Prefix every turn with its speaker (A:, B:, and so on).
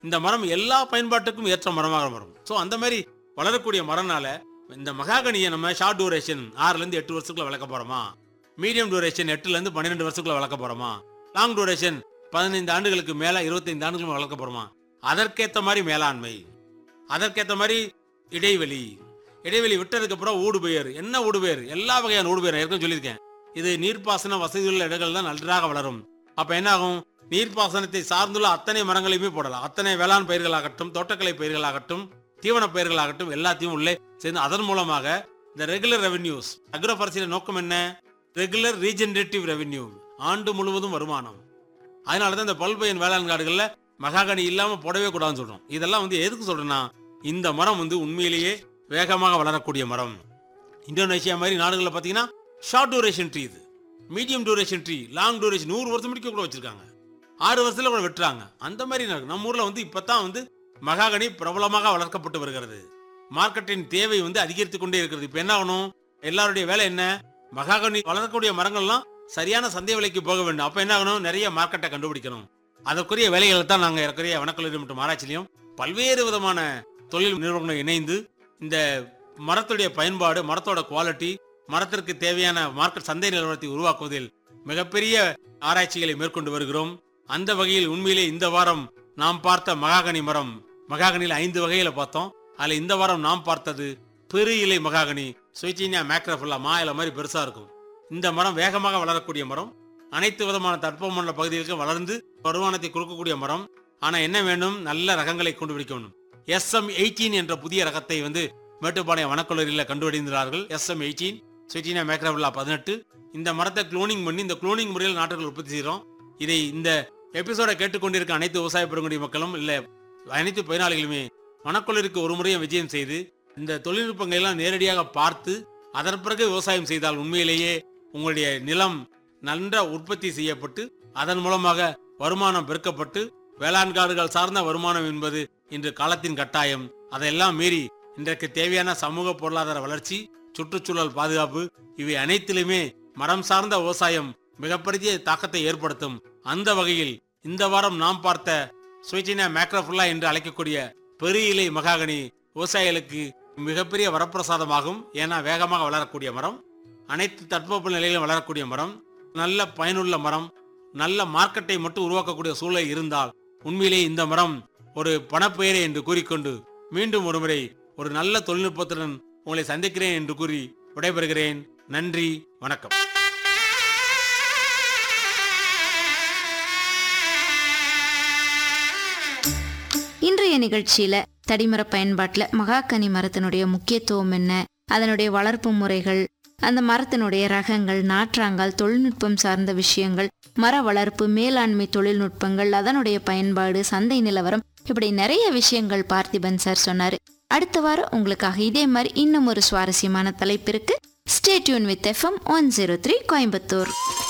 A: இந்த மரம் எல்லா பயன்பாட்டுக்கும் ஏற்ற மரமாக வரும் ஸோ அந்த மாதிரி வளரக்கூடிய மரம்னால இந்த மகாகனியை நம்ம ஷார்ட் டூரேஷன் ஆறுல இருந்து எட்டு வருஷத்துக்குள்ள வளர்க்க போறோமா மீடியம் டூரேஷன் எட்டுல இருந்து பன்னிரெண்டு வருஷத்துக்குள்ள வளர்க்க போறோமா லாங் டூரேஷன் பதினைந்து ஆண்டுகளுக்கு மேல இருபத்தைந்து ஆண்டுகளுக்கு வளர்க்க போறோமா அதற்கேத்த மாதிரி மேலாண்மை அதற்கேத்த மாதிரி இடைவெளி இடைவெளி விட்டதுக்கு அப்புறம் ஊடுபெயர் என்ன ஊடுபெயர் எல்லா வகையான ஊடுபெயர் ஏற்கனவே சொல்லியிருக்கேன் இது நீர்ப்பாசன வசதியுள்ள இடங்கள் தான் நன்றாக வளரும் அப்ப என்ன ஆகும் நீர்ப்பாசனத்தை சார்ந்துள்ள அத்தனை மரங்களையுமே போடலாம் அத்தனை வேளாண் பயிர்களாகட்டும் தோட்டக்கலை பயிர்களாகட்டும் தீவன பயிர்களாகட்டும் எல்லாத்தையும் உள்ளே சேர்ந்து அதன் மூலமாக இந்த ரெகுலர் ரெவென்யூஸ் அக்ரோ ஃபாரஸ்டில நோக்கம் என்ன ரெகுலர் ரீஜெனரேட்டிவ் ரெவென்யூ ஆண்டு முழுவதும் வருமானம் அதனால தான் இந்த பல்பயன் வேளாண் காடுகள்ல மகாகனி இல்லாம போடவே கூடாதுன்னு சொல்றோம் இதெல்லாம் வந்து எதுக்கு சொல்றேன்னா இந்த மரம் வந்து உண்மையிலேயே வேகமாக வளரக்கூடிய மரம் இந்தோனேஷியா மாதிரி நாடுகளில் பார்த்தீங்கன்னா ஷார்ட் டூரேஷன் ட்ரீ இது medium duration tree long duration நூறு வருஷம் முடிக்க கூட வச்சிருக்காங்க ஆறு வருஷத்துல கூட வெட்டுறாங்க அந்த மாதிரி நடக்கும். நம்ம ஊர்ல வந்து இப்பதான் வந்து மகாகனி பிரபலமாக வளர்க்கப்பட்டு வருகிறது மார்க்கெட்டின் தேவை வந்து அதிகரித்து கொண்டே இருக்கிறது இப்போ என்ன ஆகணும் எல்லாருடைய வேலை என்ன மகாகனி வளரக்கூடிய மரங்கள்லாம் சரியான சந்தை விலைக்கு போக வேண்டும் அப்ப என்ன ஆகணும் நிறைய மார்க்கெட்டை கண்டுபிடிக்கணும் அதற்குரிய வேலைகளை தான் நாங்கள் இருக்கிற வனக்கல்லூரி மற்றும் ஆராய்ச்சியிலையும் பல்வேறு விதமான தொழில் நிறுவனங்கள் இணைந்து இந்த மரத்துடைய பயன்பாடு மரத்தோட குவாலிட்டி மரத்திற்கு தேவையான மார்க்கெட் சந்தை நிலவரத்தை உருவாக்குவதில் மிகப்பெரிய ஆராய்ச்சிகளை மேற்கொண்டு வருகிறோம் அந்த வகையில் உண்மையிலே இந்த வாரம் நாம் பார்த்த மகாகனி மரம் மகாகனியில் ஐந்து வகையில பார்த்தோம் அதுல இந்த வாரம் நாம் பார்த்தது பெரு இலை மகாகனி சுவிச்சினியா மேக்ரஃபுல்லா மா இலை மாதிரி பெருசா இருக்கும் இந்த மரம் வேகமாக வளரக்கூடிய மரம் அனைத்து விதமான தட்பமண்டல பகுதிகளுக்கும் வளர்ந்து வருமானத்தை கொடுக்கக்கூடிய மரம் ஆனா என்ன வேண்டும் நல்ல ரகங்களை கொண்டு பிடிக்கணும் எஸ்எம் எயிட்டீன் என்ற புதிய ரகத்தை வந்து மேட்டுப்பாளையம் வனக்கல்லூரியில் கண்டுபிடிந்தார்கள் எஸ்எம் எயிட்டீன் சுவிச்சினியா மேக்ரஃபுல்லா பதினெட்டு இந்த மரத்தை குளோனிங் பண்ணி இந்த குளோனிங் முறையில் நாட்டுகள் உற்பத்தி செய்கிறோம் இதை இந்த எபிசோட கேட்டுக்கொண்டிருக்க அனைத்து விவசாய பெருங்குடி மக்களும் இல்ல அனைத்து பயனாளிகளுமே வனக்கொள்ளருக்கு ஒரு முறையும் விஜயம் செய்து இந்த தொழில்நுட்பங்களை எல்லாம் நேரடியாக பார்த்து அதன் பிறகு விவசாயம் செய்தால் உண்மையிலேயே உங்களுடைய நிலம் நன்ற உற்பத்தி செய்யப்பட்டு அதன் மூலமாக வருமானம் பெருக்கப்பட்டு வேளாண் காடுகள் சார்ந்த வருமானம் என்பது இன்று காலத்தின் கட்டாயம் அதையெல்லாம் மீறி இன்றைக்கு தேவையான சமூக பொருளாதார வளர்ச்சி சுற்றுச்சூழல் பாதுகாப்பு இவை அனைத்திலுமே மரம் சார்ந்த விவசாயம் மிகப்பெரிய தாக்கத்தை ஏற்படுத்தும் அந்த வகையில் இந்த வாரம் நாம் பார்த்த சுவிச்சினா மேக்ரோஃபுல்லா என்று அழைக்கக்கூடிய பெரிய இலை மகாகனி விவசாயிகளுக்கு மிகப்பெரிய வரப்பிரசாதமாகும் ஏன்னா வேகமாக வளரக்கூடிய மரம் அனைத்து தட்பவெப்ப நிலையிலும் வளரக்கூடிய மரம் நல்ல பயனுள்ள மரம் நல்ல மார்க்கெட்டை மட்டும் உருவாக்கக்கூடிய சூழல் இருந்தால் உண்மையிலே இந்த மரம் ஒரு பணப்பெயரை என்று கூறிக்கொண்டு மீண்டும் ஒருமுறை ஒரு நல்ல தொழில்நுட்பத்துடன் உங்களை சந்திக்கிறேன் என்று கூறி விடைபெறுகிறேன் நன்றி வணக்கம்
B: இன்றைய நிகழ்ச்சியில தடிமர பயன்பாட்டுல மகாக்கனி மரத்தினுடைய முக்கியத்துவம் என்ன அதனுடைய வளர்ப்பு முறைகள் அந்த மரத்தினுடைய ரகங்கள் நாற்றாங்கால் தொழில்நுட்பம் சார்ந்த விஷயங்கள் மர வளர்ப்பு மேலாண்மை தொழில்நுட்பங்கள் அதனுடைய பயன்பாடு சந்தை நிலவரம் இப்படி நிறைய விஷயங்கள் பார்த்திபன் சார் சொன்னாரு அடுத்த வாரம் உங்களுக்காக இதே மாதிரி இன்னும் ஒரு சுவாரஸ்யமான தலைப்பிற்கு stay tune with FM one zero three Coimbatore